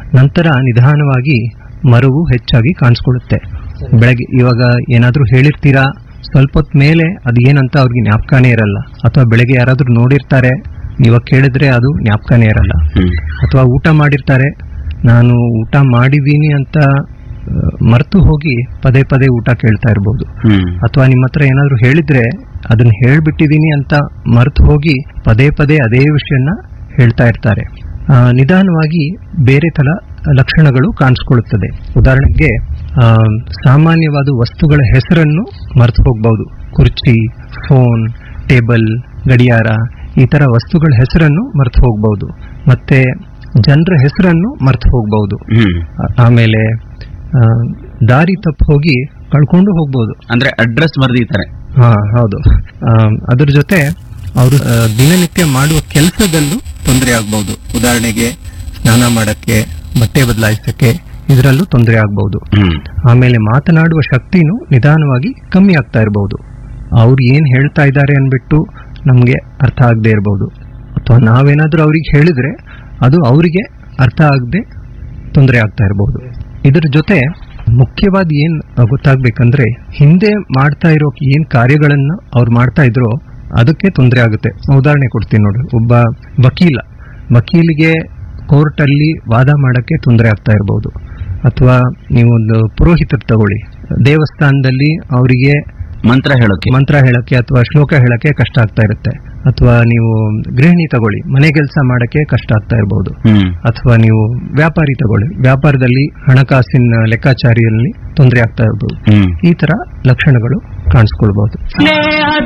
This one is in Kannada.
ನಂತರ ನಿಧಾನವಾಗಿ ಮರುವು ಹೆಚ್ಚಾಗಿ ಕಾಣಿಸ್ಕೊಳ್ಳುತ್ತೆ ಬೆಳಗ್ಗೆ ಇವಾಗ ಏನಾದ್ರೂ ಹೇಳಿರ್ತೀರಾ ಸ್ವಲ್ಪ ಹೊತ್ತು ಮೇಲೆ ಅದು ಏನಂತ ಅವ್ರಿಗೆ ಜ್ಞಾಪಕನೇ ಇರಲ್ಲ ಅಥವಾ ಬೆಳಗ್ಗೆ ಯಾರಾದ್ರೂ ನೋಡಿರ್ತಾರೆ ಇವಾಗ ಕೇಳಿದ್ರೆ ಅದು ಜ್ಞಾಪಕನೇ ಇರಲ್ಲ ಹ್ಮ್ ಅಥವಾ ಊಟ ಮಾಡಿರ್ತಾರೆ ನಾನು ಊಟ ಮಾಡಿದ್ದೀನಿ ಅಂತ ಮರೆತು ಹೋಗಿ ಪದೇ ಪದೇ ಊಟ ಕೇಳ್ತಾ ಇರ್ಬೋದು ಹ್ಮ್ ಅಥವಾ ನಿಮ್ಮ ಹತ್ರ ಏನಾದ್ರು ಹೇಳಿದ್ರೆ ಅದನ್ನ ಹೇಳ್ಬಿಟ್ಟಿದೀನಿ ಅಂತ ಮರೆತು ಹೋಗಿ ಪದೇ ಪದೇ ಅದೇ ವಿಷಯನ ಹೇಳ್ತಾ ಇರ್ತಾರೆ ಆ, ನಿಧಾನವಾಗಿ ಬೇರೆ ತರ ಲಕ್ಷಣಗಳು ಕಾಣಿಸ್ಕೊಳ್ಳುತ್ತದೆ ಉದಾಹರಣೆಗೆ ಆ, ಸಾಮಾನ್ಯವಾದ ವಸ್ತುಗಳ ಹೆಸರನ್ನು ಮರೆತು ಹೋಗ್ಬಹುದು ಕುರ್ಚಿ ಫೋನ್ ಟೇಬಲ್ ಗಡಿಯಾರ ಈ ತರ ವಸ್ತುಗಳ ಹೆಸರನ್ನು ಮರೆತು ಹೋಗ್ಬಹುದು ಮತ್ತೆ ಜನರ ಹೆಸರನ್ನು ಮರೆತು ಹೋಗ್ಬಹುದು ಹ್ಮ್ ಆ- ಆಮೇಲೆ ಆ, ದಾರಿ ತಪ್ಪು ಹೋಗಿ ಕಳ್ಕೊಂಡು ಹೋಗ್ಬೋದು ಅಂದ್ರೆ ಅಡ್ರೆಸ್ ಬರ್ದಿದ್ದಾರೆ ಹಾ ಹೌದು ಆ, ಅದ್ರ ಜೊತೆ ಅವರು ದಿನನಿತ್ಯ ಮಾಡುವ ಕೆಲಸದಲ್ಲೂ ತೊಂದರೆ ಆಗ್ಬಹುದು ಉದಾಹರಣೆಗೆ ಸ್ನಾನ ಮಾಡಕ್ಕೆ ಬಟ್ಟೆ ಬದಲಾಯಿಸಕ್ಕೆ ಇದರಲ್ಲೂ ತೊಂದರೆ ಆಗ್ಬಹುದು ಹ್ಮ್ ಆಮೇಲೆ ಮಾತನಾಡುವ ಶಕ್ತಿನೂ ನಿಧಾನವಾಗಿ ಕಮ್ಮಿ ಆಗ್ತಾ ಇರಬಹುದು ಅವ್ರು ಏನ್ ಹೇಳ್ತಾ ಇದ್ದಾರೆ ಅನ್ಬಿಟ್ಟು ನಮ್ಗೆ ಅರ್ಥ ಆಗದೆ ಇರಬಹುದು ಅಥವಾ ನಾವೇನಾದ್ರೂ ಅವ್ರಿಗೆ ಹೇಳಿದ್ರೆ ಅದು ಅವರಿಗೆ ಅರ್ಥ ಆಗದೆ ತೊಂದರೆ ಆಗ್ತಾ ಇರಬಹುದು ಇದರ ಜೊತೆ ಮುಖ್ಯವಾದ ಏನ್ ಗೊತ್ತಾಗ್ಬೇಕಂದ್ರೆ ಹಿಂದೆ ಮಾಡ್ತಾ ಇರೋ ಏನ್ ಕಾರ್ಯಗಳನ್ನ ಅವ್ರು ಮಾಡ್ತಾ ಇದ್ರೋ ಅದಕ್ಕೆ ತೊಂದರೆ ಆಗುತ್ತೆ ಉದಾಹರಣೆ ಕೊಡ್ತೀನಿ ನೋಡಿ ಒಬ್ಬ ವಕೀಲ ವಕೀಲಿಗೆ ಕೋರ್ಟ್ ಅಲ್ಲಿ ವಾದ ಮಾಡಕ್ಕೆ ತೊಂದರೆ ಆಗ್ತಾ ಇರಬಹುದು ಅಥವಾ ನೀವು ಒಂದು ಪುರೋಹಿತರು ತಗೊಳ್ಳಿ ದೇವಸ್ಥಾನದಲ್ಲಿ ಅವರಿಗೆ ಮಂತ್ರ ಹೇಳೋಕೆ ಮಂತ್ರ ಹೇಳಕ್ಕೆ ಅಥವಾ ಶ್ಲೋಕ ಹೇಳಕ್ಕೆ ಕಷ್ಟ ಆಗ್ತಾ ಇರುತ್ತೆ ಅಥವಾ ನೀವು ಗೃಹಿಣಿ ತಗೊಳ್ಳಿ ಮನೆ ಕೆಲಸ ಮಾಡಕ್ಕೆ ಕಷ್ಟ ಆಗ್ತಾ ಇರಬಹುದು ಹ್ಮ್ ಅಥವಾ ನೀವು ವ್ಯಾಪಾರಿ ತಗೊಳ್ಳಿ ವ್ಯಾಪಾರದಲ್ಲಿ ಹಣಕಾಸಿನ ಲೆಕ್ಕಾಚಾರಿಯಲ್ಲಿ ತೊಂದರೆ ಆಗ್ತಾ ಇರಬಹುದು ಹ್ಮ್ ಈ ತರ ಲಕ್ಷಣಗಳು ಕಾಣಿಸ್ಕೊಳ್ಬಹುದು ಸ್ನೇಹ